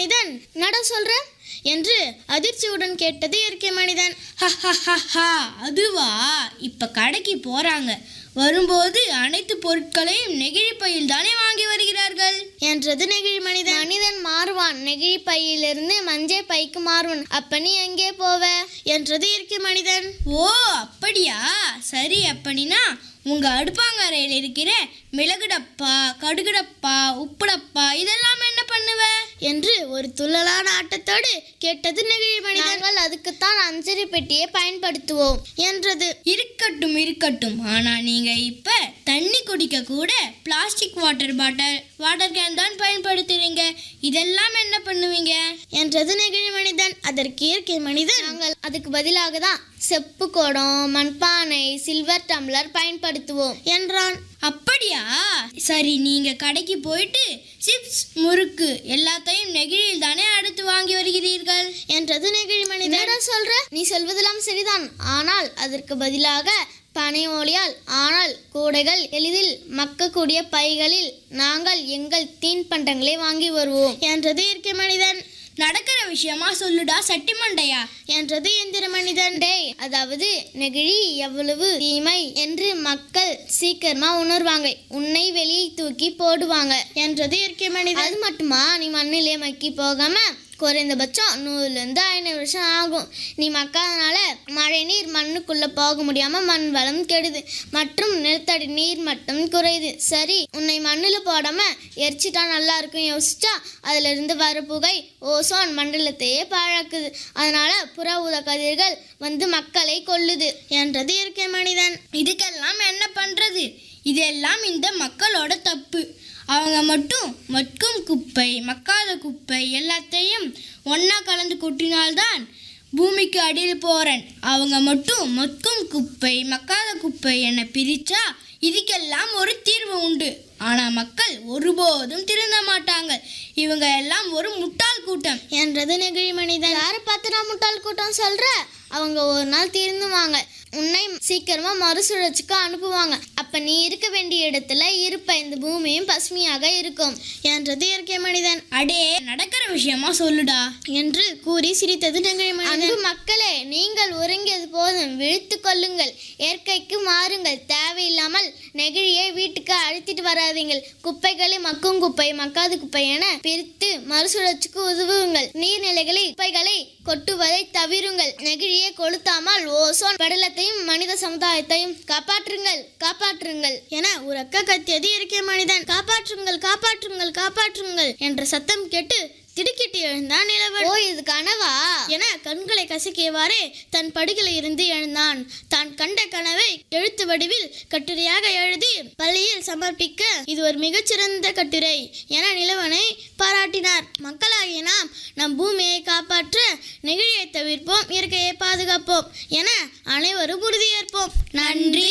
மனிதன் நட சொல்ற என்று அதிர்ச்சியுடன் கேட்டது இயற்கை மனிதன் ஹஹஹஹா, அதுவா இப்ப கடைக்கு போறாங்க வரும்போது அனைத்து பொருட்களையும் நெகிழி பையில் தானே வாங்கி வருகிறார்கள் என்றது நெகிழி மனிதன் மனிதன் மாறுவான் நெகிழி பையிலிருந்து மஞ்சள் பைக்கு மாறுவான் அப்ப நீ எங்கே போவ என்றது இயற்கை மனிதன் ஓ அப்படியா சரி அப்படின்னா உங்க அடுப்பாங்கரையில் இருக்கிற மிளகு டப்பா கடுகு டப்பா உப்பு டப்பா இதெல்லாம் என்ன பண்ணுவ என்று ஒரு துள்ளலான ஆட்டத்தோடு கேட்டது நெகிழி மனிதன் நாங்கள் அதுக்குத்தான் அஞ்சலி பெட்டியை பயன்படுத்துவோம் என்றது இருக்கட்டும் இருக்கட்டும் ஆனா நீங்க இப்ப தண்ணி குடிக்க கூட plastic water bottle water can தான் பயன்படுத்துறீங்க இதெல்லாம் என்ன பண்ணுவீங்க என்றது நெகிழி மனிதன் அதற்கு இயற்கை மனிதன் நாங்கள் அதுக்கு பதிலாக தான் செப்பு குடம் மண்பானை சில்வர் டம்ளர் பயன்படுத்துவோம் என்றான் அப்படியா சரி நீங்க கடைக்கு போயிட்டு சிப்ஸ் முறுக்கு எல்லாத்தையும் நெகிழியில் தானே அடுத்து வாங்கி வருகிறீர்கள் என்றது நெகிழி மனிதன் என்னடா சொல்ற நீ சொல்வதெல்லாம் சரிதான் ஆனால் அதற்கு பதிலாக பனை ஓலியால் ஆனால் கூடைகள் எளிதில் மக்கக்கூடிய பைகளில் நாங்கள் எங்கள் தீன்பண்டங்களை வாங்கி வருவோம் என்றது இயற்கை மனிதன் நடக்கிற விஷயமா சொல்லுடா சட்டி மண்டையா என்றது எந்திர மனிதன் டேய் அதாவது நெகிழி எவ்வளவு தீமை என்று மக்கள் சீக்கிரமா உணர்வாங்க உன்னை வெளியே தூக்கி போடுவாங்க என்றது இயற்கை மனிதன் அது மட்டுமா நீ மண்ணிலே மக்கி போகாம குறைந்தபட்சம் நூறுலேருந்து ஐநூறு வருஷம் ஆகும் நீ மக்காதனால மழை நீர் மண்ணுக்குள்ள போக முடியாம மண் வளம் கெடுது மற்றும் நிலத்தடி நீர் மட்டம் குறையுது சரி உன்னை மண்ணில் போடாம எரிச்சிட்டா நல்லா இருக்கும் யோசிச்சா அதுல இருந்து வர புகை ஓசோன் மண்டலத்தையே பாழாக்குது அதனால புற ஊத கதிர்கள் வந்து மக்களை கொல்லுது என்றது இயற்கை மனிதன் இதுக்கெல்லாம் என்ன பண்றது இதெல்லாம் இந்த மக்களோட தப்பு அவங்க மட்டும் மட்கும் குப்பை மக்காத குப்பை எல்லாத்தையும் ஒண்ணா கலந்து கொட்டினால்தான் பூமிக்கு அடியில் போறேன் அவங்க மட்டும் மட்கும் குப்பை மக்காத குப்பை என பிரிச்சா இதுக்கெல்லாம் ஒரு தீர்வு உண்டு ஆனா மக்கள் ஒருபோதும் திருந்த மாட்டாங்க இவங்க எல்லாம் ஒரு முட்டாள் கூட்டம் என்றது நெகிழி மனிதன் யாரை பார்த்து நான் முட்டாள் கூட்டம் சொல்ற அவங்க ஒரு நாள் திருந்துவாங்க உன்னை சீக்கிரமா மறுசுழற்சிக்கு அனுப்புவாங்க அப்ப நீ இருக்க வேண்டிய இடத்துல இருப்ப இந்த பூமியும் பசுமையாக இருக்கும் என்றது இயற்கை மனிதன் அடே நடக்கிற விஷயமா சொல்லுடா என்று கூறி சிரித்தது நெகிழி மனிதன் அன்பு மக்களே நீங்கள் உறங்கியது போதும் விழித்து கொள்ளுங்கள் இயற்கைக்கு மாறுங்கள் தேவையில்லாமல் நெகிழியை வீட்டுக்கு அழைத்திட்டு வராதீங்கள் குப்பைகளை மக்கும் குப்பை மக்காத குப்பை என பிரித்து மறுசுழற்சிக்கு உதவுங்கள் நீர்நிலைகளை குப்பைகளை கொட்டுவதை தவிருங்கள் நெகிழியை கொளுத்தாமல் ஓசோன் படலத்தையும் மனித சமுதாயத்தையும் காப்பாற்றுங்கள் காப்பாற்றுங்கள் என உறக்க கத்தியது இயற்கை மனிதன் காப்பாற்றுங்கள் காப்பாற்றுங்கள் காப்பாற்றுங்கள் என்ற சத்தம் கேட்டு திடுக்கிட்டு எழுந்தான் நிலவன் ஓ இது கனவா என கண்களை கசக்கியவாறே தன் படுகளை இருந்து எழுந்தான் தான் கண்ட கனவை எழுத்து வடிவில் கட்டுரையாக எழுதி பள்ளியில் சமர்ப்பிக்க இது ஒரு மிகச்சிறந்த கட்டுரை என நிலவனை பாராட்டினார் மக்களாகிய நாம் நம் பூமியை காப்பாற்ற நெகிழியை தவிர்ப்போம் இயற்கையை பாதுகாப்போம் என அனைவரும் உறுதியேற்போம் நன்றி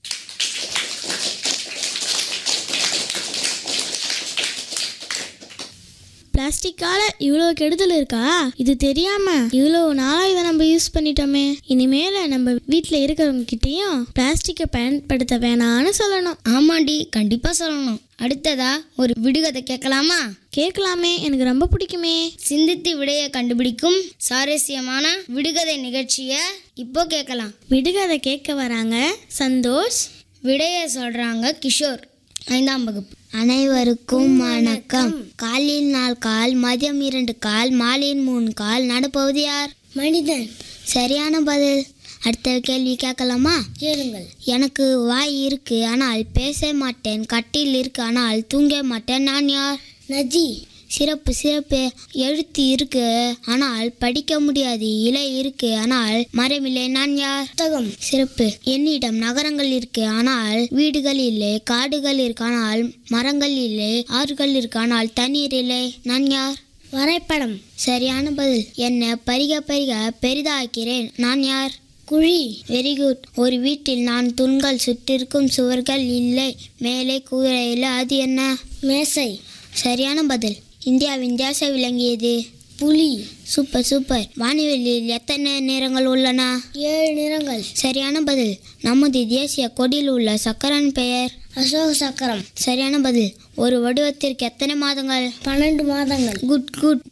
பிளாஸ்டிக்கால இவ்வளோ கெடுதல் இருக்கா இது தெரியாம இவ்வளோ நாளா இதை நம்ம யூஸ் பண்ணிட்டோமே இனிமேல நம்ம வீட்டில் இருக்கிறவங்க கிட்டேயும் பிளாஸ்டிக்கை பயன்படுத்த வேணாம்னு சொல்லணும் ஆமாண்டி கண்டிப்பா சொல்லணும் அடுத்ததா ஒரு விடுகதை கேட்கலாமா கேட்கலாமே எனக்கு ரொம்ப பிடிக்குமே சிந்தித்து விடையை கண்டுபிடிக்கும் சுவாரஸ்யமான விடுகதை நிகழ்ச்சிய இப்போ கேட்கலாம் விடுகதை கேட்க வராங்க சந்தோஷ் விடையை சொல்றாங்க கிஷோர் ஐந்தாம் வகுப்பு அனைவருக்கும் வணக்கம் காலில் நாலு கால் மதியம் இரண்டு கால் மாலையில் மூணு கால் நடப்பவது யார் மனிதன் சரியான பதில் அடுத்த கேள்வி கேட்கலாமா கேளுங்கள் எனக்கு வாய் இருக்கு ஆனால் பேச மாட்டேன் கட்டில் இருக்கு ஆனால் தூங்க மாட்டேன் நான் யார் நஜி சிறப்பு சிறப்பு எழுத்து இருக்கு ஆனால் படிக்க முடியாது இலை இருக்கு ஆனால் மரமில்லை நான் யார் புத்தகம் சிறப்பு என்னிடம் நகரங்கள் இருக்கு ஆனால் வீடுகள் இல்லை காடுகள் இருக்கு ஆனால் மரங்கள் இல்லை ஆறுகள் இருக்கு ஆனால் தண்ணீர் இல்லை நான் யார் வரைபடம் சரியான பதில் என்ன பரிக பரிக பெரிதாக்கிறேன் நான் யார் குழி வெரி குட் ஒரு வீட்டில் நான் தூண்கள் சுற்றிருக்கும் சுவர்கள் இல்லை மேலே கூரை இல்லை அது என்ன மேசை சரியான பதில் இந்தியாவின் தேச விலங்கியது புலி சூப்பர் சூப்பர் வானவெளியில் எத்தனை நிறங்கள் உள்ளன ஏழு நிறங்கள் சரியான பதில் நமது தேசிய கொடியில் உள்ள சக்கரன் பெயர் அசோக சக்கரம் சரியான பதில் ஒரு வடிவத்திற்கு எத்தனை மாதங்கள் பன்னெண்டு மாதங்கள் குட் குட்